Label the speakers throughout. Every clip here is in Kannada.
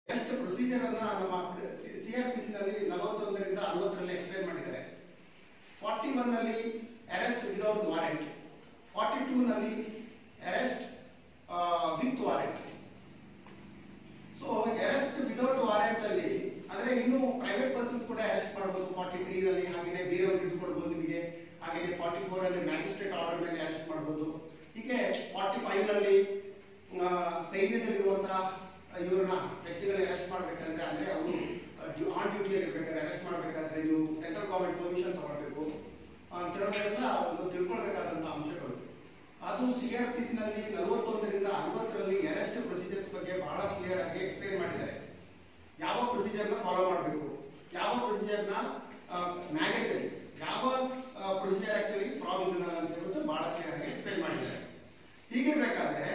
Speaker 1: ಎಷ್ಟು ಪ್ರೊಸೀಜರ್ ಅನ್ನ ನಮ್ಮ ಸಿ ಆರ್ ಪಿ ಸಿ ನಲ್ಲಿ ನಲವತ್ತೊಂದರಿಂದ ಅರವತ್ತರಲ್ಲಿ ಎಕ್ಸ್ಪ್ಲೈನ್ ಮಾಡಿದ್ದಾರೆ ಫಾರ್ಟಿ ಒನ್ ನಲ್ಲಿ arrest without warrant forty two ನಲ್ಲಿ arrest with warrant so arrest without warrant ಅಲ್ಲಿ ಅಂದ್ರೆ ಇನ್ನು ಪ್ರೈವೇಟ್ ಪರ್ಸನ್ಸ್ ಕೂಡ ಅರೆಸ್ಟ್ ಮಾಡಬಹುದು ಫಾರ್ಟಿ ತ್ರೀ ನಲ್ಲಿ ಹಾಗೆಯೇ ಬೇರೆಯವ್ರಿಗೆ ಇಟ್ಕೊಳ್ಬಹುದು ನಿಮಗೆ ಹಾಗೆಯೇ ಫಾರ್ಟಿ ಫೋರ್ ಅಲ್ಲಿ ಮ್ಯಾಜಿಸ್ಟ್ರೇಟ್ ಆರ್ಡರ್ ಮೇಲೆ ಅರೆಸ್ಟ್ ಮಾಡಬಹುದು ಹೀಗೆ ಫಾರ್ಟಿ ಫೈವ್ ನಲ್ಲಿ ಆ, ಸೈನ್ಯದಲ್ಲಿರುವಂತಹ ಇವ್ರನ್ನ ವ್ಯಕ್ತಿಗಳನ್ನ ಅರೆಸ್ಟ್ ಮಾಡ್ಬೇಕಂದ್ರೆ ಅಂದ್ರೆ ಅವರು ಆನ್ ಡ್ಯೂಟಿಯಲ್ಲಿ ಇರ್ಬೇಕಾದ್ರೆ ಅರೆಸ್ಟ್ ಮಾಡ್ಬೇಕಾದ್ರೆ ನೀವು ಸೆಂಟ್ರಲ್ ಗವರ್ಮೆಂಟ್ ಪರ್ಮಿಷನ್ ತಗೊಳ್ಬೇಕು ಅಂತ ಹೇಳೋದೆಲ್ಲ ಒಂದು ತಿಳ್ಕೊಳ್ಬೇಕಾದಂತ ಅಂಶಗಳು ಅದು ಸಿ ಆರ್ ಪಿ ನಲ್ಲಿ ನಲವತ್ತೊಂದರಿಂದ ಅರವತ್ತರಲ್ಲಿ ಅರೆಸ್ಟ್ ಪ್ರೊಸೀಜರ್ಸ್ ಬಗ್ಗೆ ಬಹಳ ಕ್ಲಿಯರ್ ಆಗಿ ಎಕ್ಸ್ಪ್ಲೈನ್ ಮಾಡಿದ್ದಾರೆ ಯಾವ ಪ್ರೊಸೀಜರ್ ನ ಫಾಲೋ ಮಾಡಬೇಕು ಯಾವ ಪ್ರೊಸೀಜರ್ ನ ಮ್ಯಾಂಡೇಟರಿ ಯಾವ ಪ್ರೊಸೀಜರ್ ಆಕ್ಚುಲಿ ಪ್ರಾವಿಷನಲ್ ಅಂತ ಹೇಳ್ಬಿಟ್ಟು ಬಹಳ ಕ್ಲಿಯರ್ ಆಗಿ ಎಕ್ಸ್ಪ್ಲೈನ್ ಮಾಡಿದ್ದಾರೆ ಹೀಗಿರ್ಬೇಕಾದ್ರೆ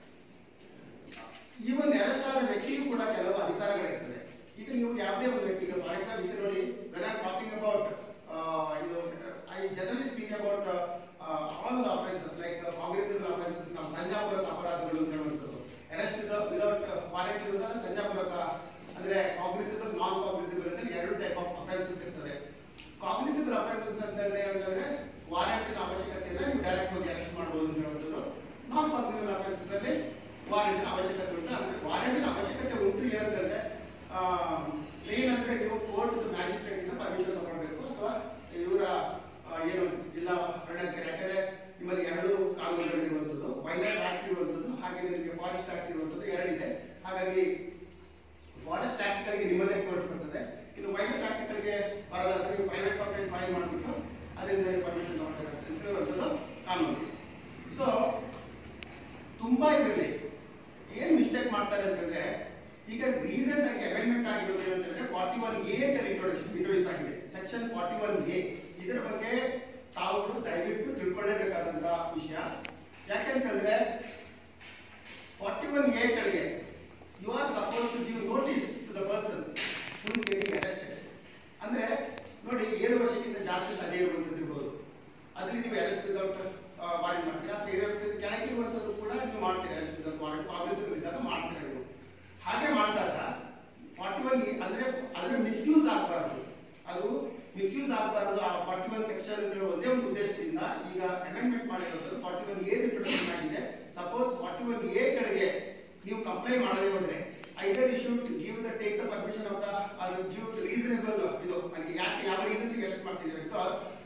Speaker 1: ಈವನ್ ಅರೆಸ್ಟ್ ಆದ ವ್ಯಕ್ತಿಗೂ ಕೂಡ ಕೆಲವು ಅಧಿಕಾರಗಳಿರ್ತವೆ ಈಗ ನೀವು ಯಾವುದೇ ಒಂದು ವ್ಯಕ್ತಿಗೆ ಫಾರ್ ಎಕ್ಸಾಂಪಲ್ ಇದು ನೋಡಿ ವೆನ್ ಆರ್ ಟಾಕಿಂಗ್ ಅಬೌಟ್ ಇದು I generally speak about all offences like Congress offences ನಾವು ಸಂಜಾಪುರದ ಅಪರಾಧಗಳು ಅಂತ ಹೇಳುವಂಥದ್ದು ಅರೆಸ್ಟ್ ವಿದೌಟ್ ವಾರೆಂಟ್ ಇರುವುದಲ್ಲ ಸಂಜಾಪುರದ ಅಂದ್ರೆ ಕಾಂಗ್ರೆಸಿಬಲ್ ನಾನ್ ಕಾಂಗ್ರೆಸಿಬಲ್ ಅಂತ ಎರಡು ಟೈಪ್ ಆಫ್ ಅಫೆನ್ಸಸ್ ಇರ್ತದೆ ಕಾಂಗ್ರೆಸಿಬಲ್ ಅಫೆನ್ಸಸ್ ಅಂತಂದ್ರೆ ಅಂತಂದ್ರೆ ವಾರೆಂಟಿನ ಅವಶ್ಯಕತೆ ಇಲ್ಲ ನೀವು ಡೈರೆಕ್ಟ್ ಹೋಗಿ ಅರೆಸ್ಟ್ ಮಾಡಬಹುದು ಅಂತ ಹೇಳುವಂಥದ್ದು ನಾನ್ ಕಾಂಗ್ರೆಸಿಬಲ್ ಅಫೆನ್ಸಸ್ ಅಲ್ಲಿ ವಾರೆಂಟಿನ ಅವಶ್ಯಕತೆ ಉಂಟು ಅಂದ್ರೆ ವಾರೆಂಟಿನ ಅವಶ್ಯಕತೆ ಉಂಟು ಏನಂತಂದ್ರೆ ಪ್ಲೇನ್ ಅಂದ್ರೆ ನೀವು ಕೋರ್ಟ್ ಮ್ಯಾಜಿಸ್ಟ್ರೇಟ್ ಇಂದ ಪರ್ಮಿಷನ್ ತಗೊಳ್ಬೇಕು ಅಥವಾ ಇವರ ಏನು ಜಿಲ್ಲಾ ಅರಣ್ಯಕ್ಕೆ ಯಾಕಂದ್ರೆ ನಿಮ್ಮಲ್ಲಿ ಎರಡು ಕಾನೂನುಗಳಿರುವಂಥದ್ದು ವೈಲ್ಡ್ ಆಕ್ಟ್ ಇರುವಂಥದ್ದು ಹಾಗೆ ನಿಮಗೆ ಫಾರೆಸ್ಟ್ ಆಕ್ಟ್ ಇರುವಂಥದ್ದು ಎರಡಿದೆ ಹಾಗಾಗಿ ಫಾರೆಸ್ಟ್ ಆಕ್ಟ್ ಗಳಿಗೆ ನಿಮ್ಮದೇ ಕೋರ್ಟ್ ಬರ್ತದೆ ಇನ್ನು ವೈಲ್ಡ್ ಆಕ್ಟ್ ಗಳಿಗೆ ಬರೋದಾದ್ರೆ ನೀವು ಪ್ರೈವೇಟ್ ಕಂಪ್ಲೇಂಟ್ ಫೈಲ್ ಮಾಡಿಬಿಟ್ಟು ಅದರಿಂದ ನೀವು ಪರ್ಮಿಷನ್ ತಗೊಳ್ಬೇಕಾಗುತ್ತೆ ಅಂತ ಹೇಳುವಂಥದ್ದು ಕಾನೂನು ಸೊ ತುಂಬಾ ಇದರಲ್ಲಿ ಏನ್ ಮಿಸ್ಟೇಕ್ ಮಾಡ್ತಾರೆ ಅಂತಂದ್ರೆ ಈಗ ರೀಸೆಂಟ್ ಆಗಿ ಅಮೆಂಡ್ಮೆಂಟ್ ಆಗಿರೋದು ಏನಂತಂದ್ರೆ forty one A introduction introduce ಆಗಿದೆ ಸೆಕ್ಷನ್ ಫಾರ್ಟಿ ಒನ್ ಎ ಇದರ ಬಗ್ಗೆ ತಾವು ದಯವಿಟ್ಟು ತಿಳ್ಕೊಳ್ಳೇಬೇಕಾದಂತ ವಿಷಯ ಯಾಕಂತಂದ್ರೆ ಫಾರ್ಟಿ ಒನ್ ಎ ಕೆಳಗೆ you are suppose to give notice to the person who is getting arrested ಅಂದ್ರೆ ನೋಡಿ ಏಳು ವರ್ಷಕ್ಕಿಂತ ಜಾಸ್ತಿ ಸದೆ ಇರುವಂತದ್ದು ಅದ್ರಲ್ಲಿ ನೀವು ಅರೆಸ್ಟ್ ವಿದೌಟ್ ವಾರೆಂಟ್ ಮಾಡ್ತೀರಾ ಅಥವಾ ಏಳು ವರ್ಷದ ಕೆಳಗೆ ಇರುವಂತದ್ದು ಕೂಡ ನೀವು ಮಾಡ್ತೀರಾ ಅರೆಸ್ಟ್ ವಿದೌಟ್ ವಾರೆಂಟ್ ಆಫೀಸರ್ ಇದ್ದಾಗ ಮಾಡ್ತೀರಾ ನೀವು ಹಾಗೆ ಮಾಡಿದಾಗ ಫಾರ್ಟಿ ಒನ್ ಅಂದ್ರೆ ಅದರ ಮಿಸ್ಯೂಸ್ ಆಗಬಾರ್ದು ಅದು ಮಿಸ್ಯೂಸ್ ಆಗಬಾರ್ದು ಆ ಫಾರ್ಟಿ ಒನ್ ಸೆಕ್ಷನ್ ಒಂದೇ ಒಂದು ಉದ್ದೇಶದಿಂದ ಈಗ ಅಮೆಂಡ್ಮೆಂಟ್ ಮಾಡಿರೋದು ಫಾರ್ಟಿ ಒನ್ ಎ ಇಂಟ್ರೊಡಕ್ಷನ್ ಆಗಿದೆ ಸಪೋಸ್ ಫಾರ್ಟಿ ಒನ್ ಎ ಕೆಳಗೆ ನೀವು ಕಂಪ್ಲೇಂಟ್ ಮಾಡದೇ ಹೋದ್ರೆ either you should give the take the permission of the ಅದು ಗಿವ್ ರೀಸನೇಬಲ್ ಇದು ನನಗೆ ಯಾಕೆ ಯಾವ ರೀಸನ್ಸ್ ಅರೆಸ್ಟ್ ಮಾಡ್ತಿದ್ದಾರೆ ಬಿಕಾಸ್